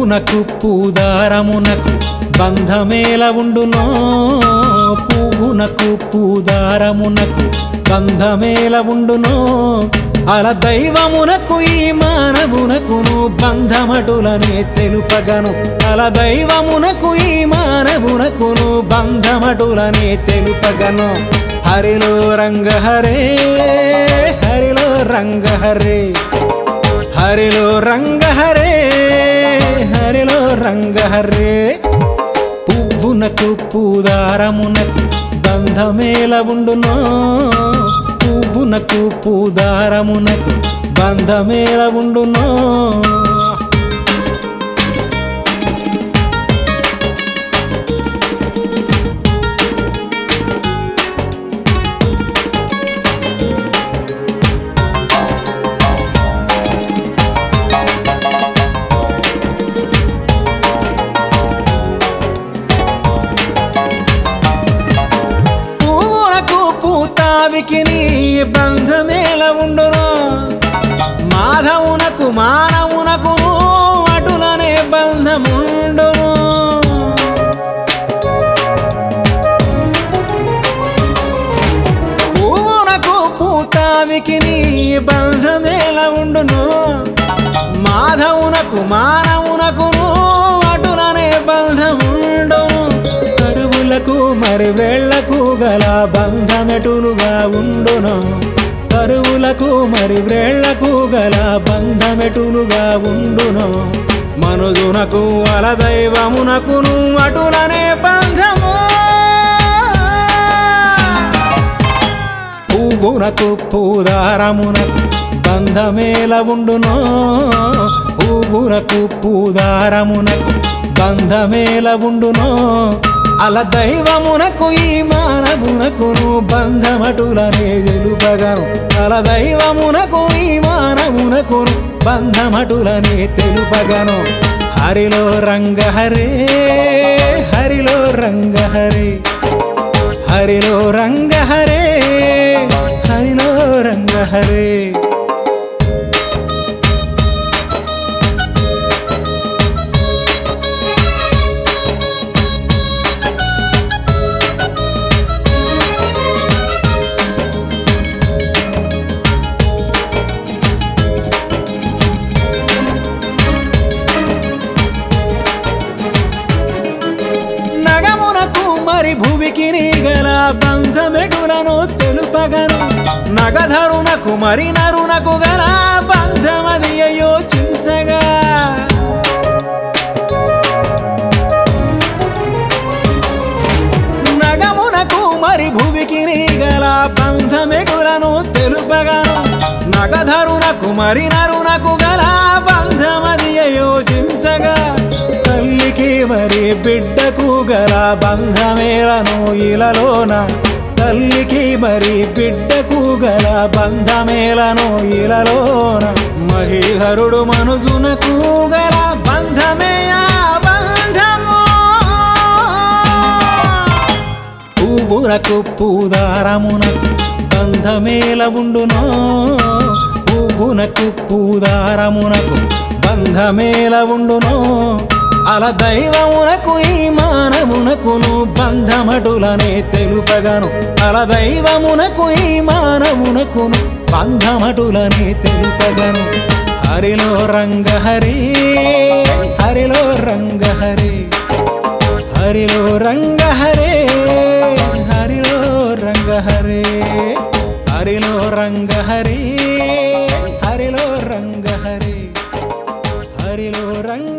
పువ్వునకు పూదారమునకు బంధమేల ఉండునో పువ్వునకు పూదారమునకు బంధమేల ఉండునో అల దైవమునకు ఈ మానవునకును బంధమటులనే తెలుపగను అల దైవమునకు ఈ మానవునకును బంధమటులనే తెలుపగను హరిలో రంగ హరే హరిలో రంగ హరే హరిలో రంగ హరే హరిలో రంగ హరే పువ్వునకు పూదారమునకు బంధమేల ఉండునో పువ్వునకు పూదారమునకు బంధమేల ఉండునో పువ్వునకు పూతావికి నీ బంధమేల ఉండును మాధవునకు మానవునకు అటులనే బంధముండును పువ్వునకు పూతావికి నీ బంధమేల ఉండును మాధవునకు మానవునకును అటులనే బంధముండును కరువులకు మరి వేళ్లకు గల బంధమెటులుగా ఉండును కరువులకు మరి వ్రేళ్లకు గల బంధమెటులుగా ఉండును మనుజునకు అల దైవమునకును అటులనే బంధము పువ్వునకు పూదారమునకు బంధమేల ఉండునో పువ్వునకు పూదారమునకు బంధమేల ఉండునో అల దైవమునకు ఈ మానవునకును బంధమటులనే తెలుపగను అల దైవమునకు ఈ మానవునకును బంధమటులనే తెలుపగను హరిలో రంగ హరే హరిలో రంగ హరే హరిలో రంగ హరే హరిలో రంగ హరే నగమునకు మరి భువికి నీ గల బంధమెటులను తెలుపగను నగధరునకు మరి నరునకు గల బంధమది యోచించగా నగమునకు మరి భువికి నీ గల బంధమెటులను తెలుపగను నగధరునకు మరి నరునకు గల బంధమది యోచించగా తల్లికి మరి బిడ్డకు గల బంధమేలను ఇలలోన తల్లికి మరి బిడ్డకు గల బంధమేలను ఇలలోన మహీధరుడు మనుజునకు గల బంధమే ఆ బంధము పువ్వులకు పూదారమునకు బంధమేల ఉండునో పువ్వునకు పూదారమునకు బంధమేల ఉండునో అల దైవమునకు ఈ మానవునకును బంధమటులనే తెలుపగను అల దైవమునకు ఈ మానవునకును బంధమటులనే తెలుపగను హరిలో రంగ హరి హరిలో రంగ హరి హరిలో రంగ హరే హరిలో రంగ హరే హరిలో రంగ హరే హరిలో రంగ హరే హరిలో రంగ